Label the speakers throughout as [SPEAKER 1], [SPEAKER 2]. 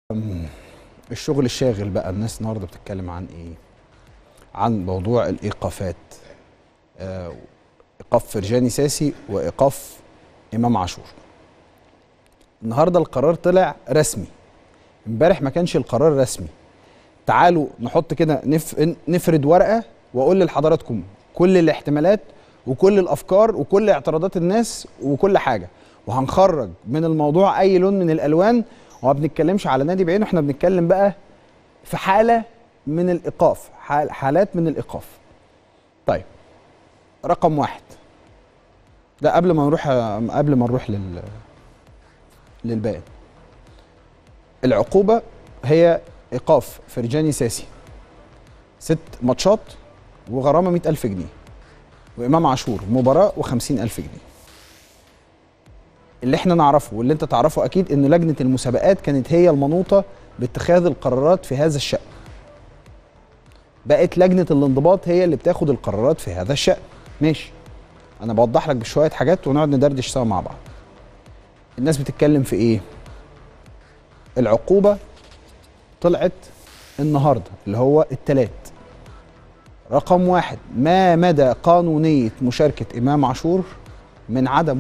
[SPEAKER 1] الشغل الشاغل بقى الناس النهارده بتتكلم عن ايه عن موضوع الايقافات آه، ايقاف فرجاني ساسي وايقاف امام عاشور النهارده القرار طلع رسمي امبارح ما كانش القرار رسمي تعالوا نحط كده نف... نفرد ورقه واقول لحضراتكم كل الاحتمالات وكل الافكار وكل اعتراضات الناس وكل حاجه وهنخرج من الموضوع اي لون من الالوان وما بنتكلمش على نادي بعينه احنا بنتكلم بقى في حاله من الايقاف حال حالات من الايقاف طيب رقم واحد ده قبل ما نروح قبل ما نروح لل للباقي العقوبه هي ايقاف فرجاني ساسي ست ماتشات وغرامه 100000 جنيه وامام عاشور مباراه و50000 جنيه اللي احنا نعرفه واللي انت تعرفه اكيد ان لجنه المسابقات كانت هي المنوطه باتخاذ القرارات في هذا الشان بقت لجنه الانضباط هي اللي بتاخد القرارات في هذا الشان ماشي انا بوضح لك بشويه حاجات ونقعد ندردش سوا مع بعض الناس بتتكلم في ايه العقوبه طلعت النهارده اللي هو التلات رقم واحد ما مدى قانونيه مشاركه امام عاشور من عدمه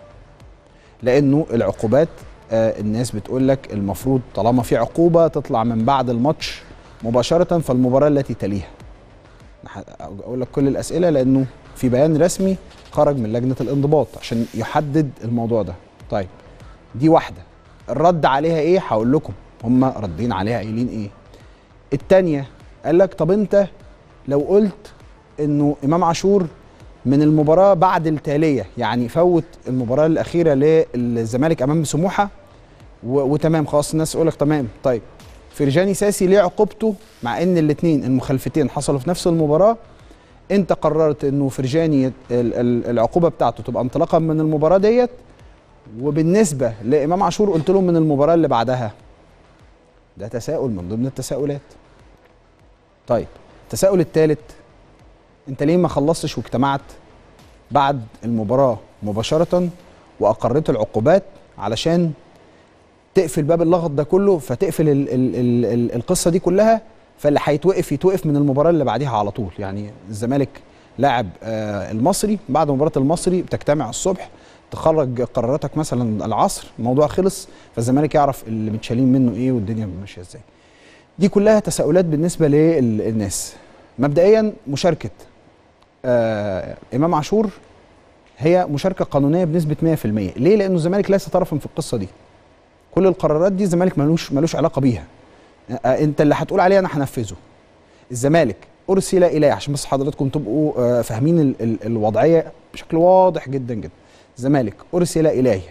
[SPEAKER 1] لانه العقوبات آه الناس بتقول لك المفروض طالما في عقوبه تطلع من بعد الماتش مباشره فالمباراه التي تليها اقول لك كل الاسئله لانه في بيان رسمي خرج من لجنه الانضباط عشان يحدد الموضوع ده طيب دي واحده الرد عليها ايه هقول لكم هم ردين عليها قايلين ايه التانية قال لك طب انت لو قلت انه امام عاشور من المباراه بعد التاليه يعني فوت المباراه الاخيره للزمالك امام سموحه وتمام خلاص الناس تقول لك تمام طيب فرجاني ساسي ليه عقوبته مع ان الاثنين المخالفتين حصلوا في نفس المباراه انت قررت انه فرجاني العقوبه بتاعته تبقى انطلاقا من المباراه ديت وبالنسبه لامام عاشور قلت له من المباراه اللي بعدها ده تساؤل من ضمن التساؤلات طيب التساؤل الثالث انت ليه ما خلصتش واجتمعت بعد المباراه مباشره واقريت العقوبات علشان تقفل باب اللغط ده كله فتقفل ال ال ال ال القصه دي كلها فاللي هيتوقف يتوقف من المباراه اللي بعديها على طول يعني الزمالك لاعب آه المصري بعد مباراه المصري بتجتمع الصبح تخرج قراراتك مثلا العصر الموضوع خلص فالزمالك يعرف اللي متشالين منه ايه والدنيا ماشيه ازاي دي كلها تساؤلات بالنسبه للناس مبدئيا مشاركه آه امام عاشور هي مشاركه قانونيه بنسبه 100% ليه لانه الزمالك ليس طرفا في القصه دي كل القرارات دي الزمالك ملوش ملوش علاقه بيها آه انت اللي هتقول عليه انا هنفذه الزمالك ارسل اليه عشان بس حضراتكم تبقوا آه فاهمين ال ال الوضعيه بشكل واضح جدا جدا الزمالك ارسل اليه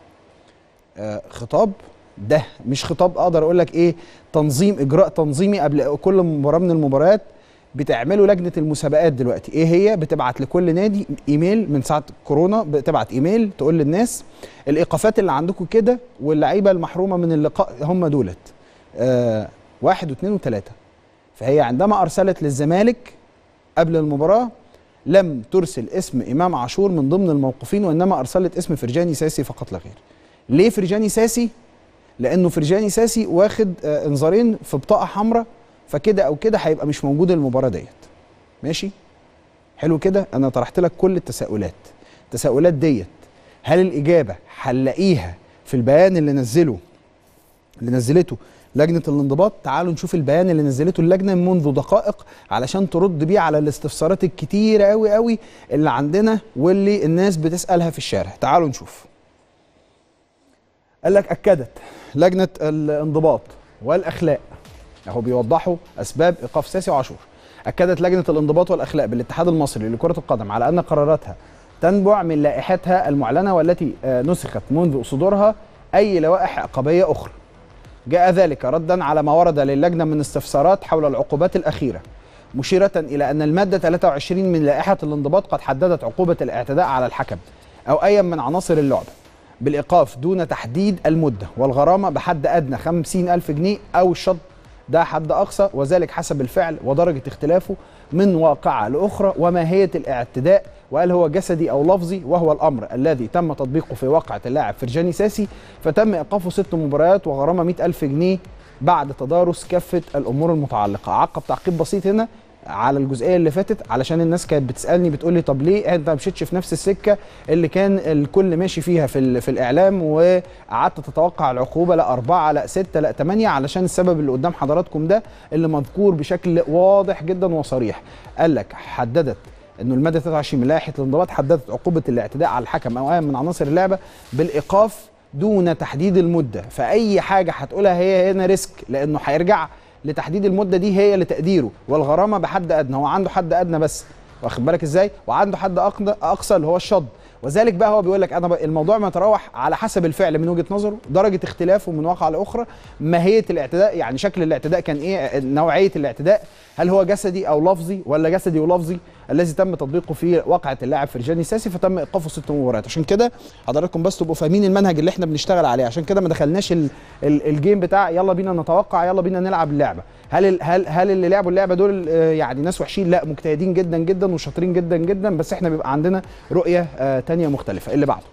[SPEAKER 1] آه خطاب ده مش خطاب اقدر اقول لك ايه تنظيم اجراء تنظيمي قبل كل مباراه من المباريات بتعمله لجنه المسابقات دلوقتي ايه هي بتبعت لكل نادي ايميل من ساعه كورونا بتبعت ايميل تقول للناس الايقافات اللي عندكم كده واللعيبه المحرومه من اللقاء هم دولت آه واحد واثنين وثلاثه فهي عندما ارسلت للزمالك قبل المباراه لم ترسل اسم امام عاشور من ضمن الموقوفين وانما ارسلت اسم فرجاني ساسي فقط لا غير ليه فرجاني ساسي لانه فرجاني ساسي واخد آه انذارين في بطاقه حمراء فكده او كده هيبقى مش موجود المباراه ديت ماشي حلو كده انا طرحت لك كل التساؤلات التساؤلات ديت هل الاجابه هنلاقيها في البيان اللي نزله اللي نزلته لجنه الانضباط تعالوا نشوف البيان اللي نزلته اللجنه منذ دقائق علشان ترد بيه على الاستفسارات الكتيره قوي قوي اللي عندنا واللي الناس بتسالها في الشارع تعالوا نشوف قال لك اكدت لجنه الانضباط والاخلاق اهو بيوضحوا اسباب ايقاف ساسي وعاشور اكدت لجنه الانضباط والاخلاق بالاتحاد المصري لكره القدم على ان قراراتها تنبع من لائحتها المعلنه والتي نسخت منذ صدورها اي لوائح عقابيه اخرى جاء ذلك ردا على ما ورد للجنه من استفسارات حول العقوبات الاخيره مشيره الى ان الماده 23 من لائحه الانضباط قد حددت عقوبه الاعتداء على الحكم او اي من عناصر اللعبه بالايقاف دون تحديد المده والغرامه بحد ادنى 50000 جنيه او الشط ده حد اقصى وذلك حسب الفعل ودرجه اختلافه من واقعه لاخرى وماهيه الاعتداء وهل هو جسدي او لفظي وهو الامر الذي تم تطبيقه في واقعه اللاعب فرجاني ساسي فتم ايقافه ست مباريات وغرامه 100 الف جنيه بعد تدارس كافه الامور المتعلقه عقب تعقيب بسيط هنا على الجزئيه اللي فاتت علشان الناس كانت بتسالني بتقول لي طب ليه انت ما مشيتش في نفس السكه اللي كان الكل ماشي فيها في ال- في الاعلام وقعدت تتوقع العقوبه لا اربعه لا سته لا ثمانيه علشان السبب اللي قدام حضراتكم ده اللي مذكور بشكل واضح جدا وصريح قال لك حددت انه الماده 23 من لائحه الانضباط حددت عقوبه الاعتداء على الحكم او اي من عناصر اللعبه بالايقاف دون تحديد المده فاي حاجه هتقولها هي هنا ريسك لانه هيرجع لتحديد المده دي هي لتقديره والغرامه بحد ادنى هو عنده حد ادنى بس واخد بالك ازاي وعنده حد أقد- اقصى اللي هو الشط وذلك بقى هو بيقول لك انا بقى الموضوع متراوح على حسب الفعل من وجهه نظره درجه اختلافه من واقعه لاخرى ماهيه الاعتداء يعني شكل الاعتداء كان ايه نوعيه الاعتداء هل هو جسدي او لفظي ولا جسدي ولفظي الذي تم تطبيقه في واقعه اللاعب فرجاني ساسي فتم ايقافه ست مباريات عشان كده حضراتكم بس تبقوا فاهمين المنهج اللي احنا بنشتغل عليه عشان كده ما دخلناش ال ال الجيم بتاع يلا بينا نتوقع يلا بينا نلعب اللعبه هل ال هل هل اللي لعبوا اللعبه دول آه، يعني ناس وحشين لا مجتهدين جدا جدا وشاطرين جدا جدا بس احنا بيبقى عندنا رؤيه آه تانية مختلفه اللي بعده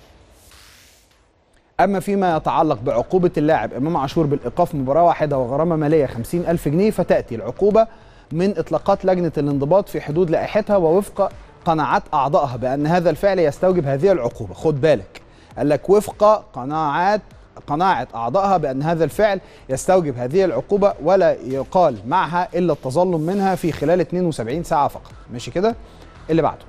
[SPEAKER 1] أما فيما يتعلق بعقوبة اللاعب إمام عاشور بالإيقاف مباراة واحدة وغرامة مالية 50 ألف جنيه فتأتي العقوبة من إطلاقات لجنة الانضباط في حدود لائحتها ووفق قناعات أعضائها بأن هذا الفعل يستوجب هذه العقوبة خد بالك قال لك وفق قناعات قناعة أعضائها بأن هذا الفعل يستوجب هذه العقوبة ولا يقال معها إلا التظلم منها في خلال 72 ساعة فقط ماشي كده اللي بعده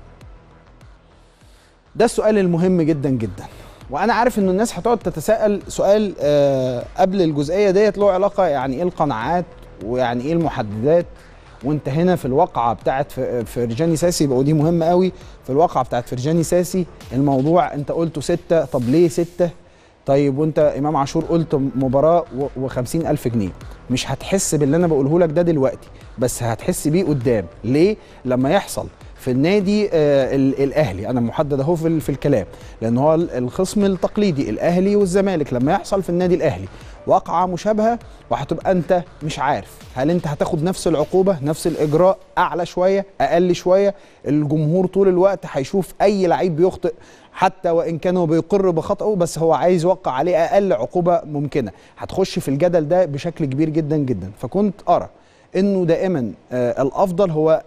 [SPEAKER 1] ده السؤال المهم جدا جدا وانا عارف ان الناس هتقعد تتساءل سؤال آه قبل الجزئيه ديت له علاقه يعني ايه القناعات ويعني ايه المحددات وانت هنا في الواقعه بتاعت ف- فرجاني ساسي يبقى ودي مهمه قوي في الواقعه بتاعت فرجاني ساسي الموضوع انت قلته ستة طب ليه ستة طيب وانت امام عاشور قلت مباراه و50 الف جنيه مش هتحس باللي انا بقوله لك ده دلوقتي بس هتحس بيه قدام ليه لما يحصل في النادي آه ال- الاهلي انا محدد اهو في, ال- في الكلام لان هو ال- الخصم التقليدي الاهلي والزمالك لما يحصل في النادي الاهلي واقعه مشابهه وهتبقى انت مش عارف هل انت هتاخد نفس العقوبه نفس الاجراء اعلى شويه اقل شويه الجمهور طول الوقت هيشوف اي لعيب بيخطئ حتى وان كان هو بيقر بخطئه بس هو عايز يوقع عليه اقل عقوبه ممكنه هتخش في الجدل ده بشكل كبير جدا جدا فكنت ارى انه دائما آه الافضل هو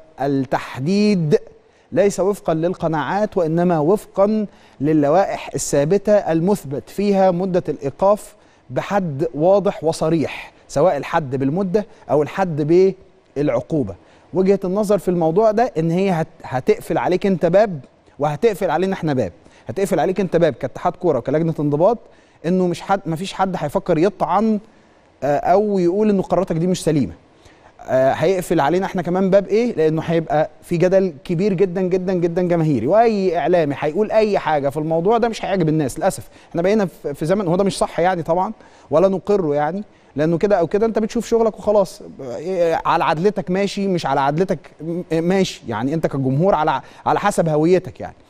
[SPEAKER 1] التحديد ليس وفقا للقناعات وانما وفقا للوائح الثابته المثبت فيها مده الايقاف بحد واضح وصريح سواء الحد بالمده او الحد بالعقوبه وجهه النظر في الموضوع ده ان هي هت- هتقفل عليك انت باب وهتقفل علينا احنا باب هتقفل عليك انت باب كاتحاد كوره وكلجنه انضباط انه مش حد مفيش حد هيفكر يطعن آه، او يقول ان قراراتك دي مش سليمه آه، هيقفل علينا احنا كمان باب ايه لانه هيبقى في جدل كبير جدا جدا جدا جماهيري واي اعلامي هيقول اي حاجه في الموضوع ده مش هيعجب الناس للاسف احنا بقينا في في زمن هو ده مش صح يعني طبعا ولا نقره يعني لانه كده او كده انت بتشوف شغلك وخلاص إيه، على عدلتك ماشي مش على عدلتك م- ماشي يعني انت كجمهور على على حسب هويتك يعني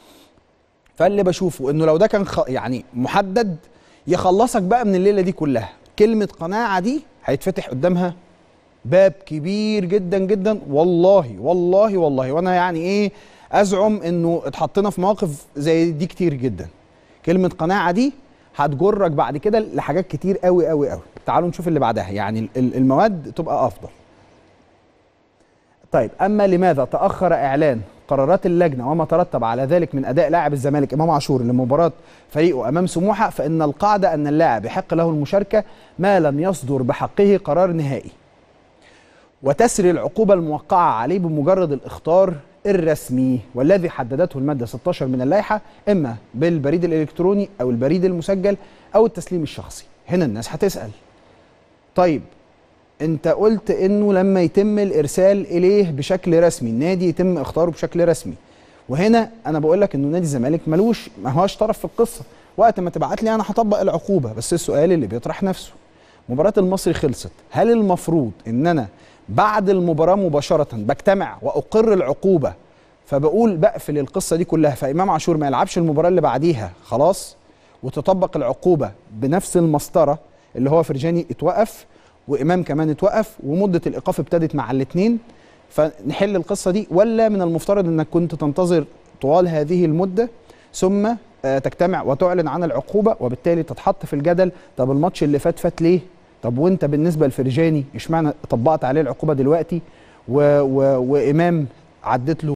[SPEAKER 1] فاللي بشوفه انه لو ده كان خ... يعني محدد يخلصك بقى من الليله دي كلها كلمه قناعه دي هيتفتح قدامها باب كبير جدا جدا والله والله والله وانا يعني ايه ازعم انه اتحطينا في مواقف زي دي كتير جدا كلمه قناعه دي هتجرك بعد كده لحاجات كتير قوي قوي قوي تعالوا نشوف اللي بعدها يعني ال- المواد تبقى افضل طيب اما لماذا تاخر اعلان قرارات اللجنه وما ترتب على ذلك من اداء لاعب الزمالك امام عاشور لمباراه فريقه امام سموحه فان القاعده ان اللاعب يحق له المشاركه ما لم يصدر بحقه قرار نهائي وتسري العقوبة الموقعة عليه بمجرد الإخطار الرسمي والذي حددته المادة 16 من اللائحة إما بالبريد الإلكتروني أو البريد المسجل أو التسليم الشخصي هنا الناس هتسأل طيب انت قلت انه لما يتم الارسال اليه بشكل رسمي النادي يتم اختاره بشكل رسمي وهنا انا بقول لك انه نادي الزمالك ملوش ما هوش طرف في القصه وقت ما تبعت لي انا هطبق العقوبه بس السؤال اللي بيطرح نفسه مباراه المصري خلصت هل المفروض ان انا بعد المباراه مباشره بجتمع واقر العقوبه فبقول بقفل القصه دي كلها فامام عاشور ما يلعبش المباراه اللي بعديها خلاص وتطبق العقوبه بنفس المسطره اللي هو فرجاني اتوقف وامام كمان اتوقف ومده الايقاف ابتدت مع الاثنين فنحل القصه دي ولا من المفترض انك كنت تنتظر طوال هذه المده ثم آه، تجتمع وتعلن عن العقوبه وبالتالي تتحط في الجدل طب الماتش اللي فات فات ليه طب وانت بالنسبه لفرجاني اشمعنى طبقت عليه العقوبه دلوقتي و... و... وامام عدت له